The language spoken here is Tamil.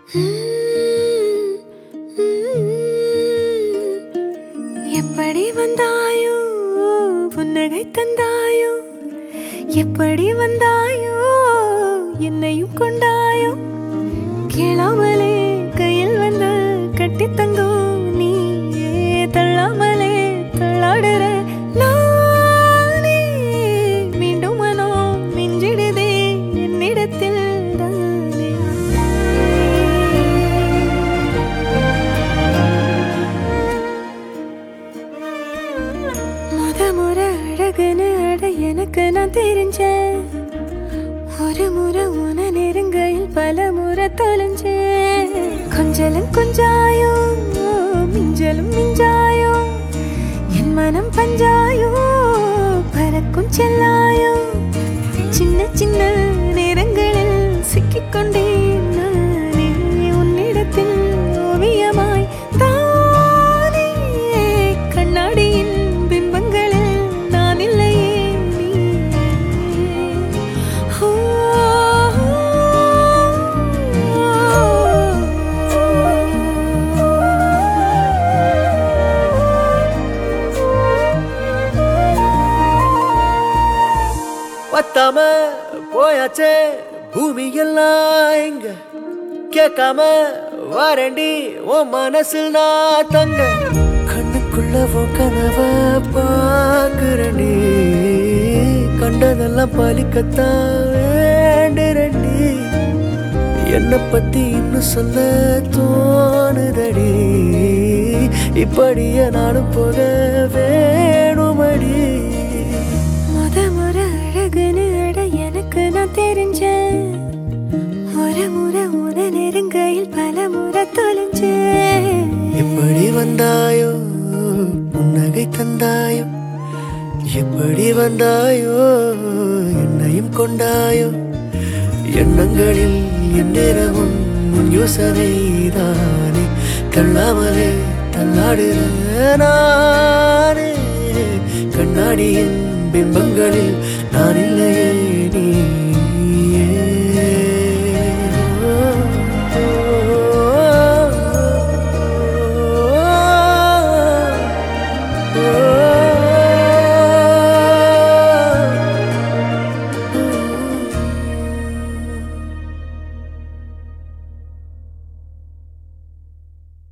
எப்படி வந்தாயோ புன்னகை தந்தாயோ எப்படி வந்தாயோ என்னையும் கொண்டாயோ கேளாமலே கையில் வந்து கட்டி தங்கோ நீ தள்ளாமலே தள்ளாடுற நானே மீண்டும் மனோ மிஞ்சிடுதே என்னிடத்தில் தானே முத முறை அழகுன்னு அட எனக்கு நான் தெரிஞ்சேன் ஒரு முறை உன நெருங்கையில் பல முறை தொலைஞ்சேன் கொஞ்சலும் கொஞ்சாயோ மிஞ்சலும் மிஞ்சாயோ என் மனம் பஞ்சாயோ பறக்கும் செல்லாயோ சின்ன சின்ன நேரங்களில் சிக்கிக்கொண்டேன் நானே உன்னிடத்தில் ஓவியமாய் தானே கண்ணாடியின் பிம்பங்களில் நான் இல்லையே நீயே. ஓ, பத்தாம போயாச்சே பூமி எல்லாம் எங்க கேட்காம வாரண்டி உன் மனசில் நான் தங்க கண்ணுக்குள்ள உன் கனவ பாக்குறண்டி கண்டதெல்லாம் பலிக்கத்தான் வேண்டுறண்டி என்னை பத்தி இன்னும் சொல்ல தோணுதடி இப்படியே நானும் போக வேணுமடி முத முறை அழகுன்னு அட எனக்கு நான் தெரிஞ்சேன் ஒரு முறை உன நெருங்கையில் பல முறை தொலைஞ்சேன் எப்படி வந்தாயோ புன்னகை தந்தாயோ எப்படி வந்தாயோ என்னையும் கொண்டாயோ எண்ணங்களில் எந்நேரமும் உன் யோசனை தானே தள்ளாமலே தள்ளாடுற நானே கண்ணாடியின் பிம்பங்களில் நான் இல்லையே நீ